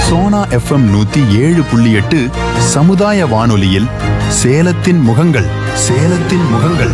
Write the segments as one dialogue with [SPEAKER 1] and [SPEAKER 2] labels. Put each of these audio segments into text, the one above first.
[SPEAKER 1] Sona FM நூத்தி ஏழு புள்ளி எட்டு சமுதாய வானொலியில் சேலத்தின் முகங்கள் சேலத்தின் முகங்கள்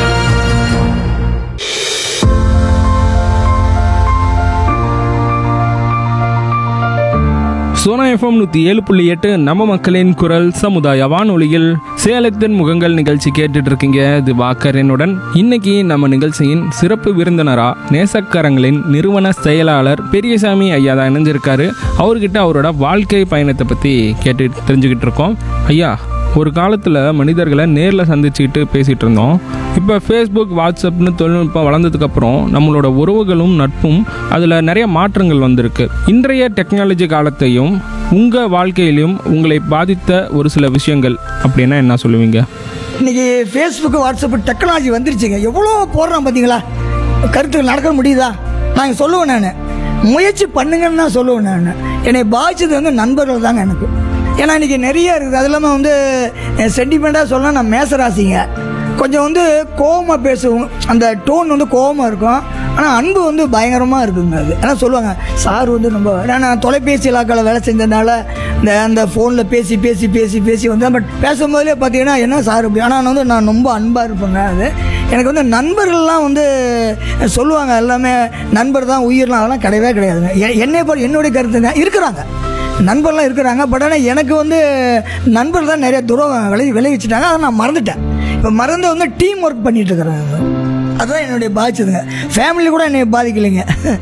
[SPEAKER 2] சோனா எஃப்எம் நூற்றி ஏழு புள்ளி எட்டு நம்ம மக்களின் குரல் சமுதாய வானொலியில் சேலத்தின் முகங்கள் நிகழ்ச்சி கேட்டுட்டு இருக்கீங்க இது வாக்கரனுடன் இன்னைக்கு நம்ம நிகழ்ச்சியின் சிறப்பு விருந்தினரா நேசக்கரங்களின் நிறுவன செயலாளர் பெரியசாமி ஐயா தான் இணைஞ்சிருக்காரு அவர்கிட்ட அவரோட வாழ்க்கை பயணத்தை பற்றி கேட்டு தெரிஞ்சுக்கிட்டு இருக்கோம் ஐயா ஒரு காலத்தில் மனிதர்களை நேரில் சந்திச்சுக்கிட்டு பேசிகிட்டு இருந்தோம் இப்போ ஃபேஸ்புக் வாட்ஸ்அப்னு தொழில்நுட்பம் வளர்ந்ததுக்கப்புறம் நம்மளோட உறவுகளும் நட்பும் அதில் நிறைய மாற்றங்கள் வந்திருக்கு இன்றைய டெக்னாலஜி காலத்தையும் உங்கள் வாழ்க்கையிலையும் உங்களை பாதித்த ஒரு சில விஷயங்கள் அப்படின்னா என்ன சொல்லுவீங்க
[SPEAKER 3] இன்னைக்கு ஃபேஸ்புக்கு வாட்ஸ்அப் டெக்னாலஜி வந்துருச்சுங்க எவ்வளோ போடுறான் பார்த்தீங்களா கருத்துக்கள் நடக்க முடியுதா நான் சொல்லுவேன் நான் முயற்சி பண்ணுங்கன்னு தான் சொல்லுவேன் நான் என்னை பாதிச்சது வந்து நண்பர்கள் தாங்க எனக்கு ஏன்னா இன்னைக்கு நிறைய இருக்குது அது இல்லாமல் வந்து சென்டிமெண்ட்டாக சொல்லலாம் நான் மேசராசிங்க கொஞ்சம் வந்து கோவமாக பேசுவோம் அந்த டோன் வந்து கோவமாக இருக்கும் ஆனால் அன்பு வந்து பயங்கரமாக இருக்குங்க அது ஏன்னா சொல்லுவாங்க சார் வந்து ரொம்ப நான் தொலைபேசி இலாக்காவில் வேலை செஞ்சதுனால இந்த அந்த ஃபோனில் பேசி பேசி பேசி பேசி வந்து பட் பேசும்போதே பார்த்தீங்கன்னா என்ன சார் அப்படி ஆனால் வந்து நான் ரொம்ப அன்பாக இருப்பேங்க அது எனக்கு வந்து நண்பர்கள்லாம் வந்து சொல்லுவாங்க எல்லாமே நண்பர் தான் உயிர்லாம் அதெல்லாம் கிடையவே கிடையாதுங்க எ- என்னை பொறுத்த என்னுடைய கருத்துங்க இருக்கிறாங்க நண்பர்லாம் இருக்கிறாங்க பட் ஆனால் எனக்கு வந்து நண்பர்கள் தான் நிறைய துரோகம் விளை விளைவிச்சிட்டாங்க அதை நான் மறந்துட்டேன் இப்போ மறந்து வந்து டீம் ஒர்க் பண்ணிட்டு இருக்கிறேன் அதுதான் என்னுடைய பாதிச்சதுங்க ஃபேமிலி கூட என்னை பாதிக்கலைங்க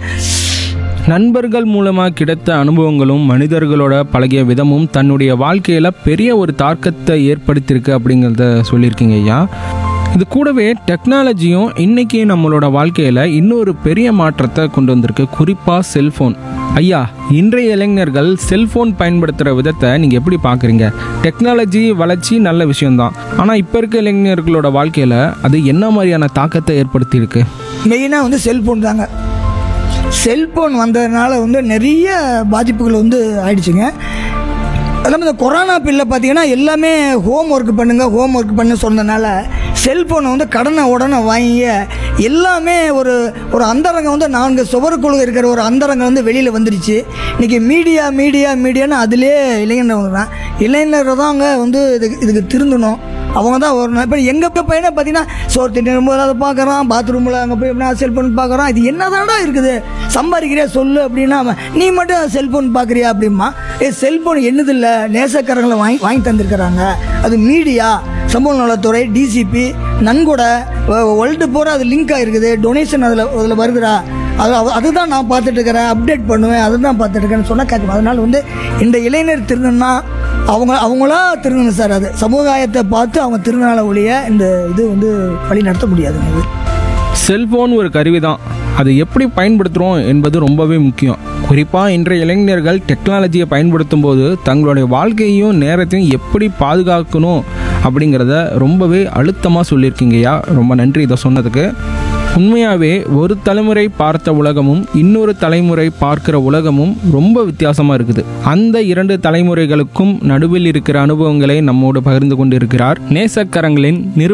[SPEAKER 2] நண்பர்கள் மூலமாக கிடைத்த அனுபவங்களும் மனிதர்களோட பழகிய விதமும் தன்னுடைய வாழ்க்கையில் பெரிய ஒரு தாக்கத்தை ஏற்படுத்தியிருக்கு அப்படிங்கிறத சொல்லியிருக்கீங்க ஐயா இது கூடவே டெக்னாலஜியும் இன்னைக்கு நம்மளோட வாழ்க்கையில் இன்னொரு பெரிய மாற்றத்தை கொண்டு வந்திருக்கு குறிப்பாக செல்ஃபோன் ஐயா இன்றைய இளைஞர்கள் செல்ஃபோன் பயன்படுத்துகிற விதத்தை நீங்கள் எப்படி பார்க்குறீங்க டெக்னாலஜி வளர்ச்சி நல்ல விஷயம்தான் ஆனால் இப்போ இருக்க இளைஞர்களோட வாழ்க்கையில் அது என்ன மாதிரியான தாக்கத்தை ஏற்படுத்தியிருக்கு
[SPEAKER 3] மெயினாக வந்து செல்ஃபோன் தாங்க செல்ஃபோன் வந்ததுனால வந்து நிறைய பாதிப்புகள் வந்து ஆயிடுச்சுங்க அதுவும் இந்த கொரோனா பீரியடில் பார்த்தீங்கன்னா எல்லாமே ஹோம் ஒர்க் பண்ணுங்க ஹோம் ஒர்க் பண்ணு சொன்னதுனால செல்ஃபோனை வந்து கடனை உடனே வாங்கி எல்லாமே ஒரு ஒரு அந்தரங்கம் வந்து நான்கு சுவருக்குள்ள இருக்கிற ஒரு அந்தரங்கம் வந்து வெளியில் வந்துடுச்சு இன்றைக்கி மீடியா மீடியா மீடியான்னு அதிலே இளைஞர் வந்துடுறான் இளைஞர்கள் தாங்க வந்து இதுக்கு இதுக்கு திருந்தணும் அவங்க தான் வரணும் இப்போ எங்கள் பையனை பார்த்தீங்கன்னா சோறு திட்டம் போது அதை பார்க்குறான் பாத்ரூமில் அங்கே போய் எப்படின்னா செல்ஃபோன் பார்க்குறான் இது என்னதான்டா இருக்குது சம்பாதிக்கிறியா சொல்லு அப்படின்னா அவன், நீ மட்டும் செல்ஃபோன் பார்க்குறியா அப்படிமா ஏ செல்ஃபோன் என்னதில்லை நேசக்காரங்களை வாங்கி வாங்கி தந்திருக்கிறாங்க அது மீடியா சமூக நலத்துறை டிசிபி நன்கொடை வேர்ல்டு பூரா அது லிங்க் ஆகிருக்குது டொனேஷன் அதில் அதில் வருதுடா அது அது- அதுதான் நான் பார்த்துட்டு இருக்கிறேன் அப்டேட் பண்ணுவேன் அதுதான் பார்த்துட்டு இருக்கேன்னு சொன்னால் கேட்கும் அதனால் வந்து இந்த இளைஞர் திருந்தனா அவங்க அவங்களா திருந்தணும் சார் அது சமுதாயத்தை பார்த்து அவங்க திருநாள ஒழிய இந்த இது வந்து வழி நடத்த முடியாதுங்க இது
[SPEAKER 2] செல்போன் ஒரு கருவி தான் அதை எப்படி பயன்படுத்துகிறோம் என்பது ரொம்பவே முக்கியம் குறிப்பாக இன்றைய இளைஞர்கள் டெக்னாலஜியை பயன்படுத்தும் போது தங்களுடைய வாழ்க்கையையும் நேரத்தையும் எப்படி பாதுகாக்கணும் அப்படிங்கிறத ரொம்பவே அழுத்தமாக சொல்லியிருக்கீங்கய்யா ரொம்ப நன்றி இதை சொன்னதுக்கு உண்மையாகவே ஒரு தலைமுறை பார்த்த உலகமும் இன்னொரு தலைமுறை பார்க்கிற உலகமும் ரொம்ப வித்தியாசமாக இருக்குது அந்த இரண்டு தலைமுறைகளுக்கும் நடுவில் இருக்கிற அனுபவங்களை நம்மோடு பகிர்ந்து கொண்டிருக்கிறார் நேசக்கரங்களின் நிறு